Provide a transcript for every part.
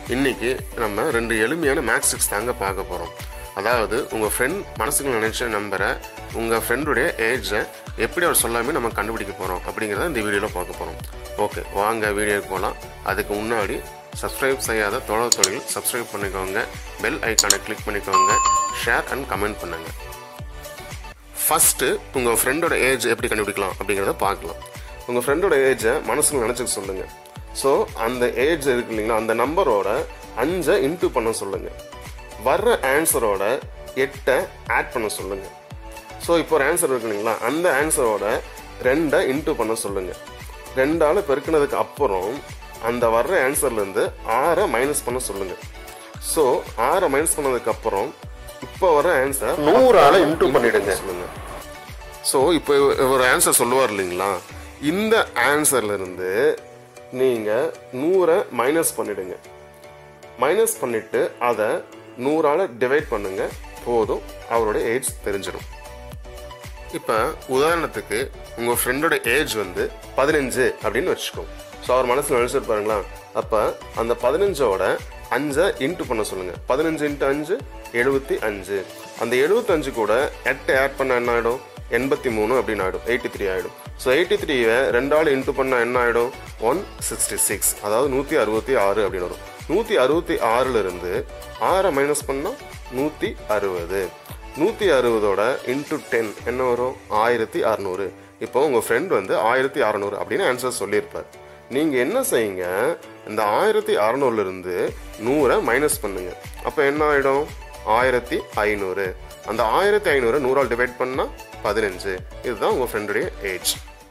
இன்னைக்கு நம்ம ரெண்டு எளிமையான மேக்ஸ் சிக்ஸ் தாங்க பார்க்க போகிறோம் அதாவது உங்கள் ஃப்ரெண்ட் மனசுக்குள்ள நினைச்ச நம்பரை உங்கள் ஃப்ரெண்டுடைய ஏஜை எப்படி அவர் சொல்லாமே நம்ம கண்டுபிடிக்க போகிறோம் அப்படிங்கிறத இந்த வீடியோவில் பார்க்க போகிறோம் ஓகே வாங்க வீடியோக்கு போகலாம் அதுக்கு முன்னாடி சப்ஸ்கிரைப் செய்யாத தொடர் தொழில் சப்ஸ்கிரைப் பண்ணிக்கோங்க பெல் ஐக்கானை கிளிக் பண்ணிக்கோங்க ஷேர் அண்ட் கமெண்ட் பண்ணுங்கள் ஃபஸ்ட்டு உங்கள் ஃப்ரெண்டோட ஏஜ் எப்படி கண்டுபிடிக்கலாம் அப்படிங்கிறத பார்க்கலாம் உங்கள் ஃப்ரெண்டோட ஏஜை மனசுல நினச்சிக்க சொல்லுங்கள் ஸோ அந்த ஏஜ் இருக்கு இல்லைங்களா அந்த நம்பரோட அஞ்சை இன்ட்டு பண்ண சொல்லுங்கள் வர்ற ஆன்சரோட எட்டை ஆட் பண்ண சொல்லுங்கள் ஸோ இப்போ ஒரு ஆன்சர் இருக்கு இல்லைங்களா அந்த ஆன்சரோட ரெண்டை இன்ட்டு பண்ண சொல்லுங்கள் ரெண்டால் பெருக்கினதுக்கு அப்புறம் அந்த வர்ற ஆன்சர்லேருந்து ஆறை மைனஸ் பண்ண சொல்லுங்கள் ஸோ ஆறை மைனஸ் பண்ணதுக்கு அப்புறம் இப்போ வர ஆன்சர் நூறால இன்டூ பண்ணிடுங்க சொல்லுங்க ஸோ இப்போ ஒரு ஆன்சர் சொல்லுவார் இல்லைங்களா இந்த ஆன்சர்ல இருந்து நீங்க நூறை மைனஸ் பண்ணிடுங்க மைனஸ் பண்ணிட்டு அதை நூறால டிவைட் பண்ணுங்க போதும் அவரோட ஏஜ் தெரிஞ்சிடும் இப்போ உதாரணத்துக்கு உங்கள் ஃப்ரெண்டோட ஏஜ் வந்து பதினஞ்சு அப்படின்னு வச்சுக்கோங்க ஸோ அவர் மனசில் நினச்சிருப்பாருங்களா அப்போ அந்த பதினஞ்சோட அஞ்சை இன்ட்டு பண்ண சொல்லுங்கள் பதினஞ்சு இன்ட்டு அஞ்சு எழுபத்தி அஞ்சு அந்த எழுபத்தஞ்சு கூட எட்டு ஆட் பண்ண என்ன ஆகிடும் எண்பத்தி மூணு அப்படின்னு ஆகிடும் எயிட்டி த்ரீ ஆகிடும் ஸோ எயிட்டி த்ரீயை ரெண்டாள் இன்ட்டு பண்ண என்ன ஆகிடும் ஒன் சிக்ஸ்டி சிக்ஸ் அதாவது நூற்றி அறுபத்தி ஆறு அப்படின்னு வரும் நூற்றி அறுபத்தி ஆறுலேருந்து ஆறை மைனஸ் பண்ணால் நூற்றி அறுபது நூற்றி அறுபதோட இன்ட்டு டென் என்ன வரும் ஆயிரத்தி அறநூறு இப்போ உங்கள் ஃப்ரெண்ட் வந்து ஆயிரத்தி அறநூறு அப்படின்னு ஆன்சர் சொல்லியிருப்பார் நீங்கள் என்ன செய்யுங்க இந்த ஆயிரத்தி அறநூறுலேருந்து நூறை மைனஸ் பண்ணுங்க அப்போ என்ன ஆகிடும் ஆயிரத்தி ஐநூறு அந்த ஆயிரத்தி ஐநூறு நூறால் டிவைட் பண்ணால் பதினஞ்சு இதுதான் உங்கள் ஃப்ரெண்டுடைய ஏஜ்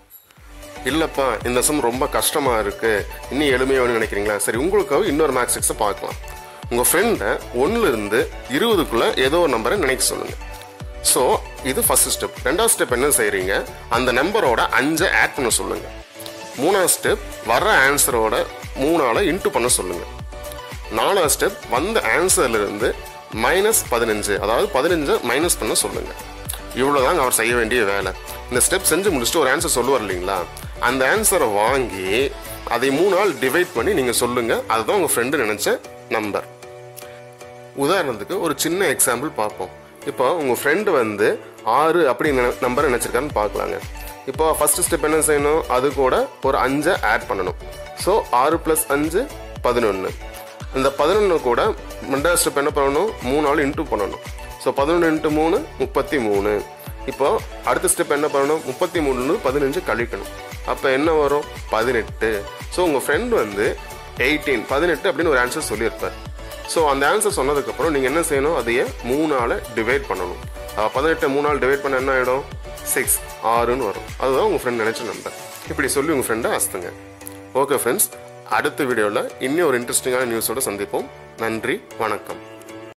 இல்லைப்பா இந்த சம் ரொம்ப கஷ்டமாக இருக்குது இன்னும் எளிமையாக வேணும்னு நினைக்கிறீங்களா சரி உங்களுக்காக இன்னொரு மேக்ஸ் சிக்ஸை பார்க்கலாம் உங்கள் ஃப்ரெண்டை ஒன்றுலேருந்து இருபதுக்குள்ளே ஏதோ ஒரு நம்பரை நினைக்க சொல்லுங்கள் ஸோ இது ஃபர்ஸ்ட் ஸ்டெப் ரெண்டாவது ஸ்டெப் என்ன செய்கிறீங்க அந்த நம்பரோட அஞ்சை ஆட் பண்ண சொல்லுங்கள் மூணாவது ஸ்டெப் வர்ற ஆன்சரோட மூணால இன்ட்டு பண்ண சொல்லுங்கள் நாலாவது ஸ்டெப் வந்த ஆன்சர்லேருந்து மைனஸ் பதினஞ்சு அதாவது பதினஞ்சை மைனஸ் பண்ண சொல்லுங்கள் இவ்வளோதாங்க அவர் செய்ய வேண்டிய வேலை இந்த ஸ்டெப் செஞ்சு முடிச்சுட்டு ஒரு ஆன்சர் சொல்லுவார் இல்லைங்களா அந்த ஆன்சரை வாங்கி அதை மூணு நாள் டிவைட் பண்ணி நீங்கள் சொல்லுங்கள் அதுதான் உங்கள் ஃப்ரெண்டு நினச்ச நம்பர் உதாரணத்துக்கு ஒரு சின்ன எக்ஸாம்பிள் பார்ப்போம் இப்போ உங்கள் ஃப்ரெண்டு வந்து ஆறு அப்படின்னு நம்பர் நினச்சிருக்காருன்னு பார்க்கலாங்க இப்போ ஃபர்ஸ்ட் ஸ்டெப் என்ன செய்யணும் அது கூட ஒரு அஞ்சை ஆட் பண்ணணும் ஸோ ஆறு ப்ளஸ் அஞ்சு பதினொன்று இந்த பதினொன்று கூட ரெண்டாவது ஸ்டெப் என்ன பண்ணணும் மூணு நாள் இன்ட்டு பண்ணணும் ஸோ பதினொன்று இன்ட்டு மூணு முப்பத்தி மூணு இப்போ அடுத்த ஸ்டெப் என்ன பண்ணணும் முப்பத்தி மூணுன்னு பதினஞ்சு கழிக்கணும் அப்போ என்ன வரும் பதினெட்டு ஸோ உங்கள் ஃப்ரெண்ட் வந்து எயிட்டீன் பதினெட்டு அப்படின்னு ஒரு ஆன்சர் சொல்லியிருப்பார் ஸோ அந்த ஆன்சர் சொன்னதுக்கப்புறம் நீங்கள் என்ன செய்யணும் அதையே மூணால் டிவைட் பண்ணணும் பதினெட்டு மூணால் டிவைட் பண்ண என்ன ஆகிடும் சிக்ஸ் ஆறுன்னு வரும் அதுதான் உங்கள் ஃப்ரெண்ட் நினச்ச நம்பர் இப்படி சொல்லி உங்கள் ஃப்ரெண்டை அஸ்துங்க ஓகே ஃப்ரெண்ட்ஸ் அடுத்த வீடியோவில் இன்னும் ஒரு இன்ட்ரெஸ்டிங்கான நியூஸோட சந்திப்போம் நன்றி வணக்கம்